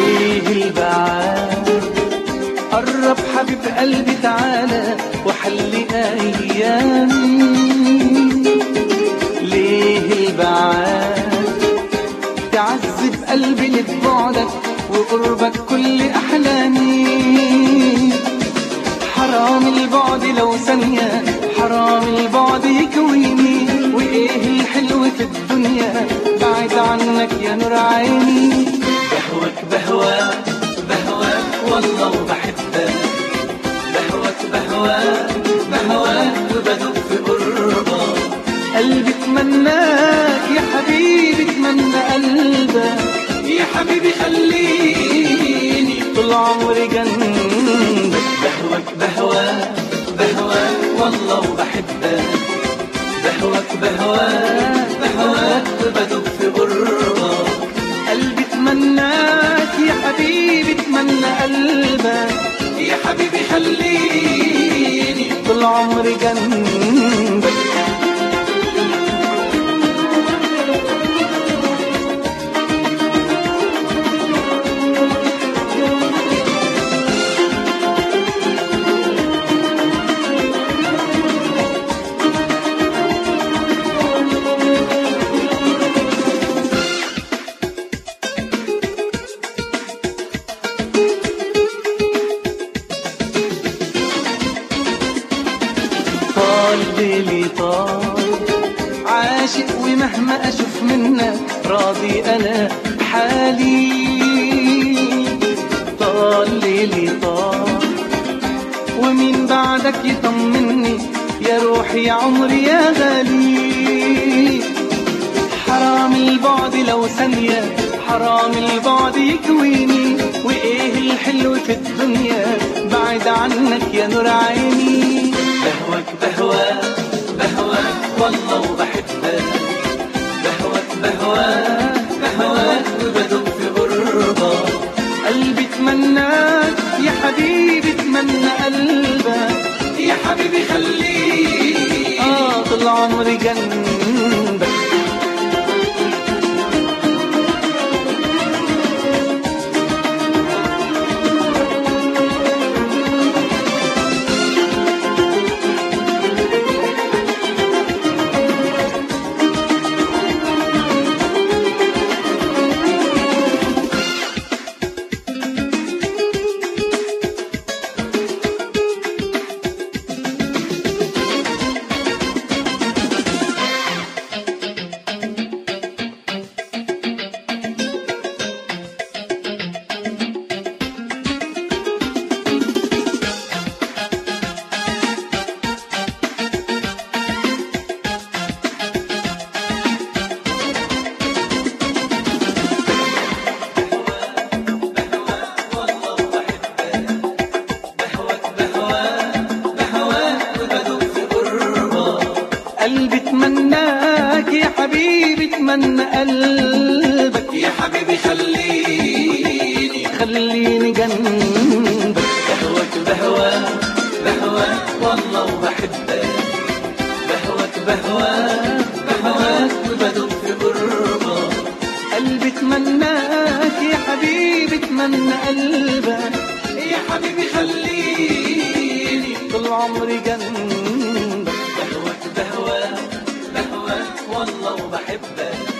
ليه البعاد قرب حبيب قلبي تعالى وحلي ايامي ليه البعاد تعذب قلبي لبعدك وقربك كل احلامي حرام البعد لو ثانية حرام البعد يكويني وايه الحلو في الدنيا بعد عنك يا نور عيني بهوك بهواك بهواك والله وبحبك بهواك بهواك بهواك وبدوب في قربك قلبي اتمناك يا حبيبي اتمنى قلبك يا حبيبي خليني طول عمري جنبك بهواك بهواك بهواك والله وبحبك بهواك بهواك بهواك وبدوب في قربك قلبي اتمناك يا حبيبي اتمنى قلبك يا حبيبي خليني طول عمري جنبك طال ليلي طال عاشق ومهما اشوف منك راضي انا بحالي طال ليلي طال ومين بعدك يطمني يا روحي يا عمري يا غالي حرام البعد لو ثانية حرام البعد يكويني وإيه الحلو في الدنيا بعد عنك يا نور عيني بهواك بهواك بهواك والله وبحبك بهواك بهواك بهواك وبدوب في غربك قلبي اتمناك يا حبيبي اتمنى قلبك يا حبيبي خليك اه طول عمري جنبك قلبي اتمناك يا حبيبي اتمنى قلبك يا حبيبي خليني خليني جنبك بهواك بهواك بهواك والله وبحبك بهواك بهواك بهواك وبدوب في قربك قلبي اتمناك يا حبيبي اتمنى قلبك يا حبيبي خليني طول عمري جنبك بهواك بهواك بهواك والله وبحبك